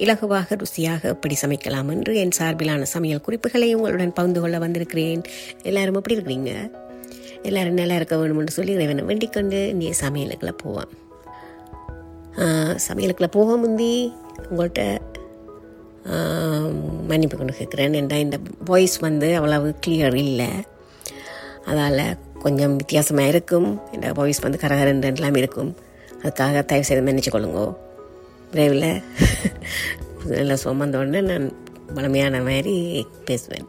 இலகுவாக ருசியாக எப்படி சமைக்கலாம் என்று என் சார்பிலான சமையல் குறிப்புகளை உங்களுடன் பகிர்ந்து கொள்ள வந்திருக்கிறேன் எல்லாரும் எப்படி இருக்கிறீங்க எல்லாரும் நல்லா இருக்க வேணும்னு சொல்லி இறைவனை வேண்டிக் கொண்டு நீ சமையலுக்குள்ள போவான் சமையலுக்குள்ள போக முந்தி உங்கள்கிட்ட மன்னிப்பு கொண்டு கேட்குறேன் ஏன்டா இந்த வாய்ஸ் வந்து அவ்வளவு கிளியர் இல்லை அதால் கொஞ்சம் வித்தியாசமாக இருக்கும் இந்த வாய்ஸ் வந்து கரகரன்றெல்லாம் இருக்கும் அதுக்காக தயவு செய்து மன்னிச்சு கொள்ளுங்கோ விரைவில் நல்லா சுமந்த உடனே நான் பழமையான மாதிரி பேசுவேன்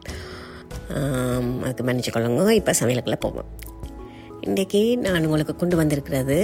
அதுக்கு மன்னிச்சு கொள்ளுங்க இப்போ சமையலுக்குள்ளே போவோம் இன்றைக்கி நான் உங்களுக்கு கொண்டு வந்திருக்கிறது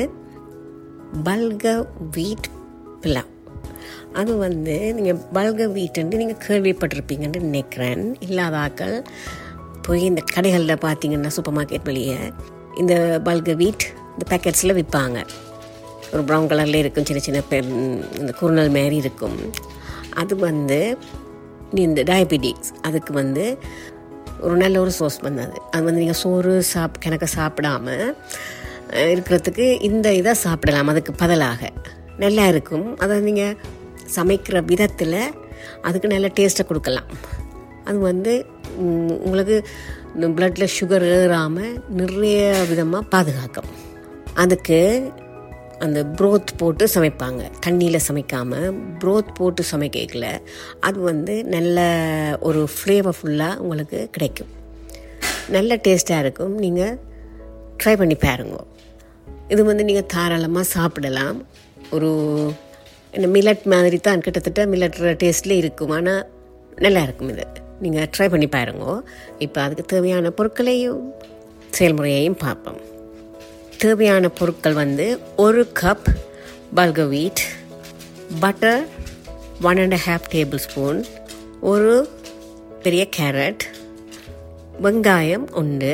பல்க வீட் பிலாவ் அது வந்து நீங்கள் பல்க வீட்டுன்ட்டு நீங்கள் கேள்விப்பட்டிருப்பீங்கன்னு நினைக்கிறேன் இல்லாதாக்கள் போய் இந்த கடைகளில் பார்த்தீங்கன்னா சூப்பர் மார்க்கெட் வெளியே இந்த பல்க வீட் இந்த பேக்கெட்ஸில் விற்பாங்க ஒரு ப்ரௌன் கலரில் இருக்கும் சின்ன சின்ன பெ இந்த குறுநல் மாரி இருக்கும் அது வந்து இந்த டயபெட்டிக்ஸ் அதுக்கு வந்து ஒரு நல்ல ஒரு சோர்ஸ் வந்தது அது வந்து நீங்கள் சோறு சாப் கணக்க சாப்பிடாம இருக்கிறதுக்கு இந்த இதை சாப்பிடலாம் அதுக்கு பதிலாக நல்லா இருக்கும் அதை நீங்கள் சமைக்கிற விதத்தில் அதுக்கு நல்ல டேஸ்ட்டை கொடுக்கலாம் அது வந்து உங்களுக்கு ப்ளட்டில் சுகர் ஏறாமல் நிறைய விதமாக பாதுகாக்கும் அதுக்கு அந்த ப்ரோத் போட்டு சமைப்பாங்க தண்ணியில் சமைக்காமல் ப்ரோத் போட்டு சமைக்கல அது வந்து நல்ல ஒரு ஃப்ளேவர்ஃபுல்லாக உங்களுக்கு கிடைக்கும் நல்ல டேஸ்ட்டாக இருக்கும் நீங்கள் ட்ரை பண்ணி பாருங்க இது வந்து நீங்கள் தாராளமாக சாப்பிடலாம் ஒரு இந்த மில்லட் மாதிரி தான் கிட்டத்தட்ட மில்லட் டேஸ்ட்லேயே இருக்கும் ஆனால் நல்லா இருக்கும் இது நீங்கள் ட்ரை பண்ணி பாருங்க இப்போ அதுக்கு தேவையான பொருட்களையும் செயல்முறையையும் பார்ப்போம் தேவையான பொருட்கள் வந்து ஒரு cup bulgur wheat butter one and half tablespoon ஒரு பெரிய கேரட் வெங்காயம் உண்டு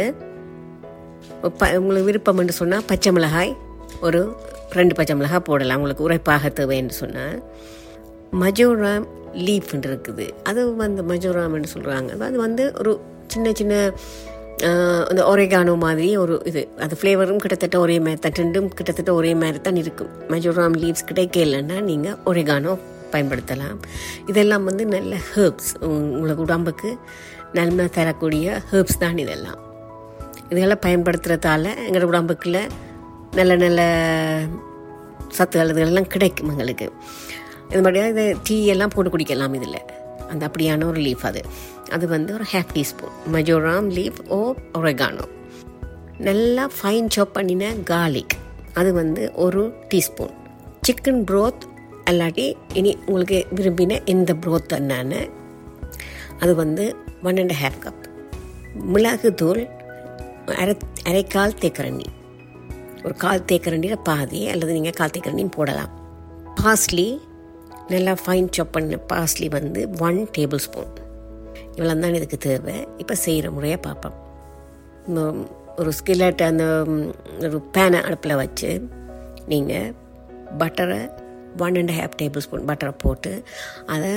ப உங்களுக்கு விருப்பம் என்று சொன்னால் பச்சை மிளகாய் ஒரு ரெண்டு பச்சை மிளகாய் போடலாம் உங்களுக்கு உரைப்பாக தேவைன்னு சொன்னால் மஜோராம் லீஃப் இருக்குது அது வந்து மஜோராம்னு சொல்கிறாங்க அது வந்து ஒரு சின்ன சின்ன அந்த ஒரேகானோ மாதிரி ஒரு இது அது ஃப்ளேவரும் கிட்டத்தட்ட ஒரே மாதிரி தான் ரெண்டும் கிட்டத்தட்ட ஒரே மாதிரி தான் இருக்கும் மெஜோராம் லீவ்ஸ் கிடைக்கலன்னா நீங்கள் ஒரேகானோ பயன்படுத்தலாம் இதெல்லாம் வந்து நல்ல ஹேர்ப்ஸ் உங்களுக்கு உடம்புக்கு நன்மை தரக்கூடிய ஹேர்ப்ஸ் தான் இதெல்லாம் இதெல்லாம் பயன்படுத்துகிறதால எங்களோட உடம்புக்குள்ள நல்ல நல்ல சத்துகள் இதுகளெல்லாம் கிடைக்கும் எங்களுக்கு இது மாதிரியாக இதை டீ எல்லாம் போட்டு குடிக்கலாம் இதில் அந்த அப்படியான ஒரு லீஃப் அது அது வந்து ஒரு half teaspoon marjoram leaf or oregano நல்லா ஃபைன் சாப் பண்ணின கார்லிக் அது வந்து ஒரு டீஸ்பூன் சிக்கன் ப்ரோத் அல்லாட்டி இனி உங்களுக்கு விரும்பின எந்த ப்ரோத் என்னன்னு அது வந்து ஒன் அண்ட் ஹாஃப் கப் மிளகு தூள் அரை அரைக்கால் தேக்கரண்டி ஒரு கால் தேக்கரண்டியில் பாதி அல்லது நீங்கள் கால் தேக்கரண்டியும் போடலாம் பாஸ்லி நல்லா ஃபைன் சாப் பண்ண பாஸ்லி வந்து ஒன் டேபிள் ஸ்பூன் இவ்வளோ தான் இதுக்கு தேவை இப்போ செய்கிற முறையை பார்ப்போம் ஒரு ஸ்கில்லட் அந்த ஒரு பேனை அடுப்பில் வச்சு நீங்கள் பட்டரை one and half tablespoon பட்டரை போட்டு அதை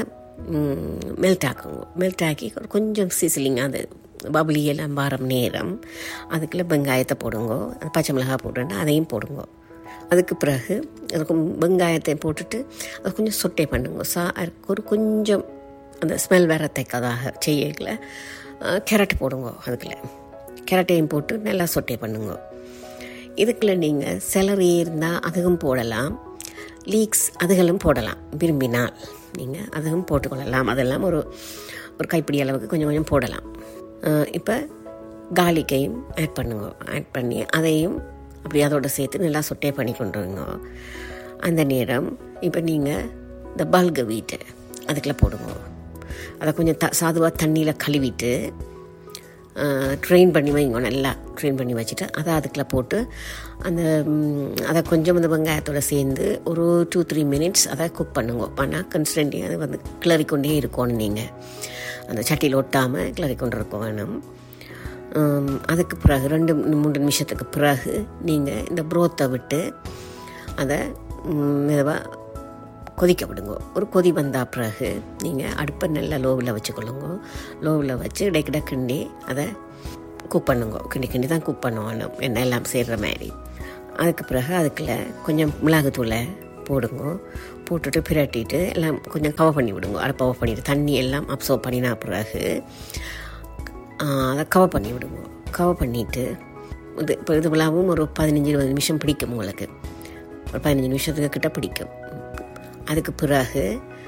மெல்ட் ஆக்குங்க மெல்ட் ஆக்கி கொஞ்சம் சிசிலிங் அது பபுளி எல்லாம் வாரம் நேரம் அதுக்குள்ளே வெங்காயத்தை போடுங்க பச்சை மிளகாய் போட்டுன்னா அதையும் போடுங்க அதுக்கு பிறகு அதுக்கு வெங்காயத்தை போட்டுட்டு அது கொஞ்சம் சொட்டை பண்ணுங்க சா ஒரு கொஞ்சம் அந்த ஸ்மெல் வரத்தைக்கதாக செய்யல கேரட் போடுங்க அதுக்குள்ள கேரட்டையும் போட்டு நல்லா சொட்டை பண்ணுங்க இதுக்குள்ள நீங்கள் செலரி இருந்தால் அதுவும் போடலாம் லீக்ஸ் அதுகளும் போடலாம் விரும்பினால் நீங்கள் அதுவும் போட்டுக்கொள்ளலாம் அதெல்லாம் ஒரு ஒரு கைப்பிடி அளவுக்கு கொஞ்சம் கொஞ்சம் போடலாம் இப்போ கார்லிக்கையும் ஆட் பண்ணுங்க ஆட் பண்ணி அதையும் அப்படி அதோடு சேர்த்து நல்லா சொட்டே பண்ணி கொண்டுருங்க அந்த நேரம் இப்போ நீங்கள் இந்த பல்க வீட்டு அதுக்குள்ளே போடுங்க அதை கொஞ்சம் த சாதுவாக தண்ணியில் கழுவிட்டு ட்ரெயின் பண்ணி வைங்க நல்லா ட்ரெயின் பண்ணி வச்சுட்டு அதை அதுக்குள்ளே போட்டு அந்த அதை கொஞ்சம் அந்த வெங்காயத்தோடு சேர்ந்து ஒரு டூ த்ரீ மினிட்ஸ் அதை குக் பண்ணுங்க பண்ணால் கன்ஸ்டன்டி அது வந்து கிளறிக்கொண்டே இருக்கணும் நீங்கள் அந்த சட்டியில் ஒட்டாமல் கிளறிக்கொண்டு இருக்க வேணும் அதுக்கு பிறகு ரெண்டு மூன்று நிமிஷத்துக்கு பிறகு நீங்கள் இந்த ப்ரோத்தை விட்டு அதை மெதுவாக கொதிக்க விடுங்க ஒரு கொதி வந்த பிறகு நீங்கள் அடுப்பை நல்லா லோவில் வச்சுக்கொள்ளுங்க லோவில் வச்சு இடைக்கிட கிண்டி அதை குக் பண்ணுங்க கிண்டி கிண்டி தான் குக் பண்ணுவோம் எண்ணெய் எல்லாம் சேர்கிற மாதிரி அதுக்கு பிறகு அதுக்குள்ள கொஞ்சம் மிளகுத்தூளை போடுங்க போட்டுட்டு பிரட்டிட்டு எல்லாம் கொஞ்சம் கவர் பண்ணி விடுங்க அடுப்பை ஆஃப் பண்ணிவிட்டு தண்ணி எல்லாம் அப்சர்வ் பண்ணினா பிறகு அதை கவர் பண்ணி விடுங்க கவர் பண்ணிவிட்டு இது இப்போ இது விழாவும் ஒரு பதினஞ்சு இருபது நிமிஷம் பிடிக்கும் உங்களுக்கு ஒரு பதினஞ்சு நிமிஷத்துக்கு கிட்ட பிடிக்கும் அதுக்கு பிறகு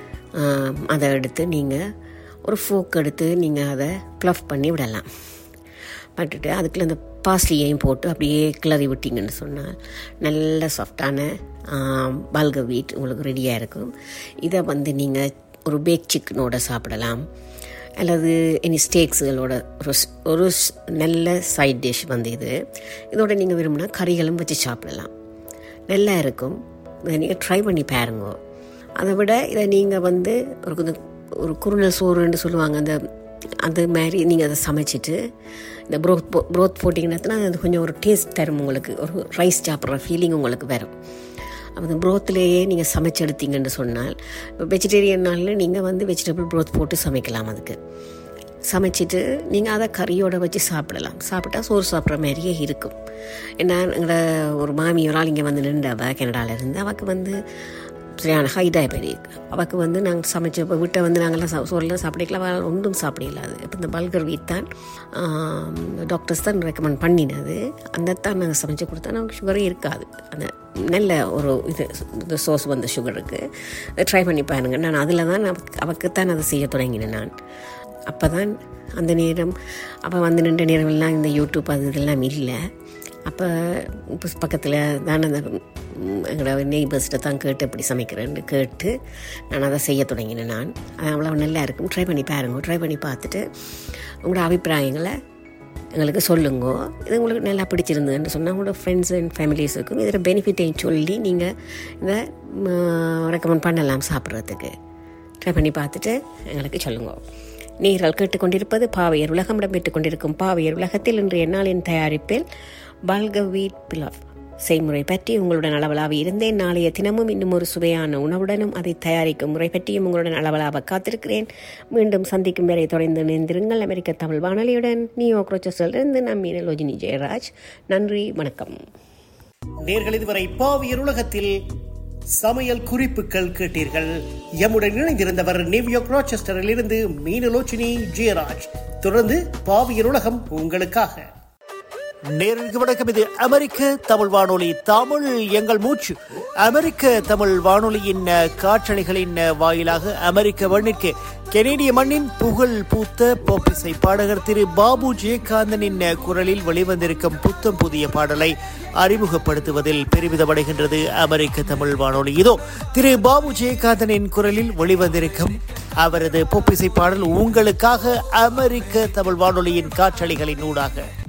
அதை எடுத்து நீங்கள் ஒரு ஃபோக் எடுத்து நீங்கள் அதை ப்ளஃப் பண்ணி விடலாம் பட்டுட்டு அதுக்குள்ள இந்த பாஸ்லியையும் போட்டு அப்படியே கிளறி விட்டிங்கன்னு சொன்னால் நல்ல சாஃப்டான பல்க வீட் உங்களுக்கு ரெடியாக இருக்கும் இதை வந்து நீங்கள் ஒரு பேக் சிக்கனோட சாப்பிடலாம் அல்லது எனி ஸ்டேக்ஸுகளோட ஒரு ஒரு நல்ல சைட் டிஷ் வந்து இது இதோட நீங்கள் விரும்பினா கறிகளும் வச்சு சாப்பிடலாம் நல்லா இருக்கும் இதை நீங்கள் ட்ரை பண்ணி பாருங்க அதை விட இதை நீங்கள் வந்து ஒரு கொஞ்சம் ஒரு குருணல் சோறுன்னு சொல்லுவாங்க அந்த அது மாதிரி நீங்கள் அதை சமைச்சிட்டு இந்த ப்ரோத் போ ப்ரோத் போட்டிங்கன்னா அது கொஞ்சம் ஒரு டேஸ்ட் தரும் உங்களுக்கு ஒரு ரைஸ் சாப்பிட்ற ஃபீலிங் உங்களுக்கு வரும் அந்த ப்ரோத்லேயே நீங்கள் சமைச்சு எடுத்தீங்கன்னு சொன்னால் இப்போ வெஜிடேரியன்னால நீங்கள் வந்து வெஜிடபிள் ப்ரோத் போட்டு சமைக்கலாம் அதுக்கு சமைச்சிட்டு நீங்கள் அதை கறியோட வச்சு சாப்பிடலாம் சாப்பிட்டா சோறு சாப்பிட்ற மாதிரியே இருக்கும் ஏன்னா எங்களோட ஒரு மாமி ஒரு ஆள் இங்கே வந்து நின்றவ கனடாவில் இருந்து அவக்கு வந்து சரியான ஹை டயபெட்டிக் அவக்கு வந்து நாங்கள் சமைச்ச வீட்டை வந்து நாங்கள்லாம் சா சோறுலாம் சாப்பிடல அவள் ஒன்றும் சாப்பிடல அது இப்போ இந்த பல்கர் வீட் தான் டாக்டர்ஸ் தான் ரெக்கமெண்ட் பண்ணினது அந்த தான் நாங்கள் சமைச்சு கொடுத்தா நமக்கு சுகரே இருக்காது அந்த நல்ல ஒரு இது இந்த சோஸ் வந்த சுகருக்கு ட்ரை பண்ணி பாருங்க நான் அதில் தான் அவக்கு தான் அதை செய்ய தொடங்கினேன் நான் அப்போ தான் அந்த நேரம் அப்போ வந்து நின்ற நேரம்லாம் இந்த யூடியூப் அது இதெல்லாம் இல்லை அப்போ பக்கத்தில் தான் அந்த எங்களோட நெய்பர்ஸ்கிட்ட தான் கேட்டு எப்படி சமைக்கிறேன்னு கேட்டு நான் அதை செய்ய தொடங்கினேன் நான் அது அவ்வளோ நல்லா இருக்கும் ட்ரை பண்ணி பாருங்க ட்ரை பண்ணி பார்த்துட்டு உங்களோட அபிப்பிராயங்களை எங்களுக்கு சொல்லுங்க இது உங்களுக்கு நல்லா பிடிச்சிருந்ததுன்னு சொன்னால் உங்களோட ஃப்ரெண்ட்ஸ் அண்ட் ஃபேமிலிஸுக்கும் இதில் பெனிஃபிட்டையும் சொல்லி நீங்கள் இதை ரெக்கமெண்ட் பண்ணலாம் சாப்பிட்றதுக்கு ட்ரை பண்ணி பார்த்துட்டு எங்களுக்கு சொல்லுங்கள் நீங்கள் கேட்டுக்கொண்டிருப்பது பாவையர் உலகம் இடம்பெற்றுக் கொண்டிருக்கும் பாவையர் உலகத்தில் இன்றைய நாளின் தயாரிப்பில் பல்க வீட் பிலவ் செய்முறை பற்றி உங்களுடன் அளவலாவி இருந்தேன் நாளைய தினமும் இன்னும் ஒரு சுவையான உணவுடனும் அதை தயாரிக்கும் முறை பற்றியும் உங்களுடன் அளவலாக காத்திருக்கிறேன் மீண்டும் சந்திக்கும் வரை தொடர்ந்து இணைந்திருங்கள் அமெரிக்க தமிழ் வானொலியுடன் நியூ இருந்து நம் மீனலோஜினி ஜெயராஜ் நன்றி வணக்கம் நேர்கள் இதுவரை பாவியர் உலகத்தில் சமையல் குறிப்புகள் கேட்டீர்கள் எம்முடன் இணைந்திருந்தவர் நியூயார்க் ராச்செஸ்டரில் இருந்து மீனலோச்சினி ஜெயராஜ் தொடர்ந்து பாவியர் உலகம் உங்களுக்காக நேருக்கு வணக்கம் இது அமெரிக்க தமிழ் வானொலி தமிழ் எங்கள் மூச்சு அமெரிக்க தமிழ் வானொலியின் காற்றலைகளின் வாயிலாக அமெரிக்க மண்ணிற்கு கெனேடிய மண்ணின் புகழ் பூத்த போப்பிசை பாடகர் திரு பாபு ஜெயகாந்தனின் குரலில் வெளிவந்திருக்கும் புத்தம் புதிய பாடலை அறிமுகப்படுத்துவதில் பெருமிதமடைகின்றது அமெரிக்க தமிழ் வானொலி இதோ திரு பாபு ஜெயகாந்தனின் குரலில் வெளிவந்திருக்கும் அவரது பொப்பிசை பாடல் உங்களுக்காக அமெரிக்க தமிழ் வானொலியின் காற்றலைகளின் ஊடாக